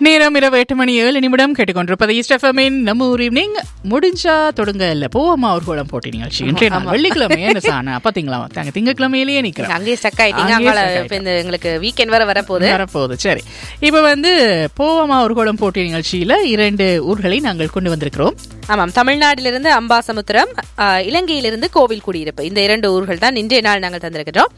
நேரம் இரவு எட்டு மணி ஏழு நிமிடம் கேட்டுக்கொண்டிருப்பது ஈஸ்டஃபமின் நம்ம ஊர் ஈவினிங் முடிஞ்சா தொடங்க இல்ல போவோமா ஒரு கோலம் போட்டி நிகழ்ச்சி இன்றைய நாள் வெள்ளிக்கிழமை என்ன சாணா பாத்தீங்களா தாங்க திங்கக்கிழமையிலேயே நிக்கிறோம் அங்கேயே ஸ்டக் ஆயிட்டீங்க அங்கேயே அங்கால stuck இப்ப இந்த எங்களுக்கு வீக்கெண்ட் வர வரப்போகுது வரப்போகுது சரி இப்ப வந்து போவோமா ஒரு கோலம் போட்டி நிகழ்ச்சியில இரண்டு ஊர்களை நாங்கள் கொண்டு வந்திருக்கிறோம் ஆமாம் தமிழ்நாட்டிலிருந்து அம்பாசமுத்திரம் ஆ, இலங்கையிலிருந்து கோவில் குடியிருப்பு இந்த இரண்டு ஊர்கள் தான் இன்றைய நாள் நாங்கள் தந்திருக்கிறோம்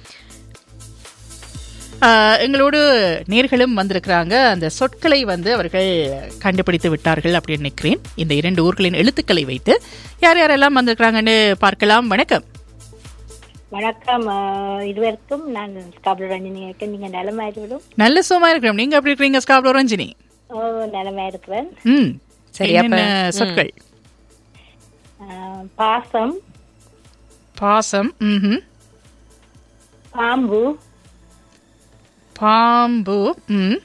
ஆஹ், எங்களோடு நேர்களும் வந்திருக்கிறாங்க அந்த சொற்களை வந்து அவர்கள் கண்டுபிடித்து விட்டார்கள் அப்படின்னு நினைக்கிறேன் இந்த இரண்டு ஊர்களின் எழுத்துக்களை வைத்து யார் யாரெல்லாம் வந்திருக்கிறாங்கன்னு பார்க்கலாம் வணக்கம் வணக்கம் அஹ், இருவருக்கும் நான் ஸ்காப்லர் ரஞ்சினி இருக்கேன் நீங்க நலமா இருக்கணும் நல்ல சும்மா இருக்கிறோம் நீங்க எப்படி இருக்கிறீங்க ஸ்காப்லோ ரஞ்சினி ஓ நலமா இருக்கிறேன் ம் சரி, அப்ப- என்னென்ன சொற்கள் அஹ், பாசம் பாசம் ம்ஹும். பாம்பு பாம்பு ம்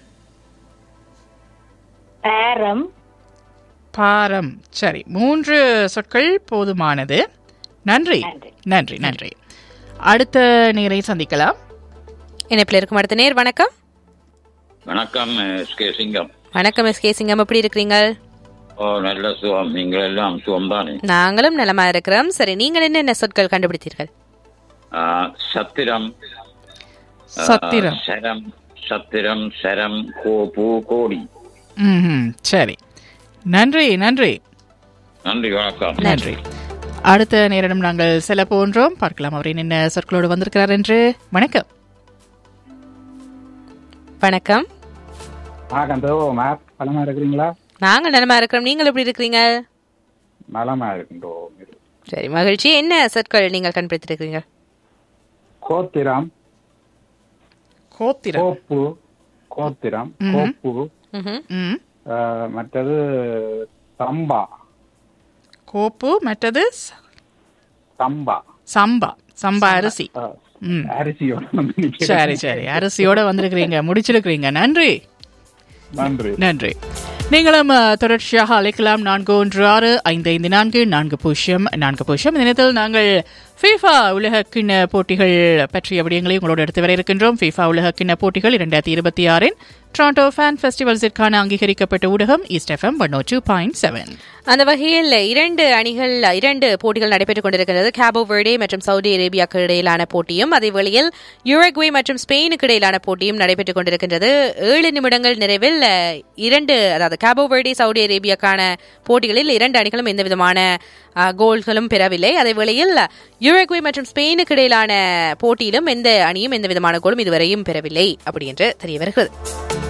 பேரம் பாரம் சரி மூன்று சொற்கள் போதுமானது நன்றி நன்றி. நன்றி நன்றி அடுத்த நேரை சந்திக்கலாம் இணைப்பில் இருக்கும் அடுத்த நேர் வணக்கம் வணக்கம் எஸ் கே சிங்கம் வணக்கம் எஸ் கே சிங்கம் எப்படி இருக்கிறீங்க ஓ நல்ல சுகம் நீங்கள் எல்லாம் சுகம் தானே நாங்களும் நலமா இருக்கிறோம் சரி நீங்கள் என்னென்ன சொற்கள் கண்டுபிடித்தீர்கள் ஆ, சத்திரம் ஆ, சத்திரம் சரம் சத்திரம் சரம் கோபு கோடி ம்ஹும். சரி நன்றி நன்றி நன்றி வணக்கம் நன்றி அடுத்த நேரிடம் நாங்கள் செல்ல போன்றோம் பார்க்கலாம் அவர் என்ன சொற்களோடு வந்திருக்கிறார் என்று வணக்கம் வணக்கம் வணக்கம் தேவோ மேப் நலமா இருக்கிறீங்களா நாங்கள் நலமா இருக்கிறோம் நீங்கள் எப்படி இருக்கிறீங்க நலமா இருக்கின்றோம் சரி மகிழ்ச்சி என்ன சொற்கள் நீங்கள் கண்டுபிடித்திருக்கிறீங்க கோத்திரம் கோத்திரம் கோப்பு கோத்திரம் கோப்பு ம்ஹும். ம். அஹ், மற்றது சம்பா கோப்பு மற்றது ச- சம்பா சம்பா சம்பா அரிசி அஹ், ம். அரிசியோட வந்து நிக்கிறேன். சரி சரி அரிசியோட வந்திருக்கிறீங்க முடிச்சிருக்கிறீங்க நன்றி நன்றி நன்றி நீங்களும் அஹ், தொடர்ச்சியாக அழைக்கலாம் நான்கு ஒன்று ஆறு ஐந்து ஐந்து நான்கு நான்கு பூஜ்ஜியம் நான்கு பூஜ்ஜியம் இந்த நேரத்தில் நாங்கள் ஃபீஃபா உலக கிண்ண போட்டிகள் பற்றிய விடயங்களை உங்களோடு எடுத்து வர இருக்கின்றோம் ஃபீஃபா உலக கிண்ண போட்டிகள் இரண்டாயிரத்தி இருபத்தி ஆறின் டொரண்டோ ஃபேன் ஃபெஸ்டிவல்ஸிற்கான அங்கீகரிக்கப்பட்ட ஊடகம் east FM one two point seven அந்த வகையில் இரண்டு அணிகள் இரண்டு போட்டிகள் நடைபெற்றுக் கொண்டிருக்கிறது கேபோ வெர்டே மற்றும் சவுதி அரேபியாவுக்கு இடையிலான போட்டியும் அதே வேளையில் யுரக்வே மற்றும் ஸ்பெயினுக்கு இடையிலான போட்டியும் நடைபெற்றுக் கொண்டிருக்கின்றது ஏழு நிமிடங்கள் நிறைவில் அஹ், இரண்டு அதாவது கேபோ வெர்டே சவுதி அரேபியாக்கான போட்டிகளில் இரண்டு அணிகளும் எந்த விதமான அஹ், கோல்களும் பெறவில்லை அதே வேளையில் யுரக்வே மற்றும் ஸ்பெயினுக்கு இடையிலான போட்டியிலும் எந்த அணியும் எந்த விதமான கோலும் இதுவரையும் பெறவில்லை அப்படி என்று தெரிய வருகிறது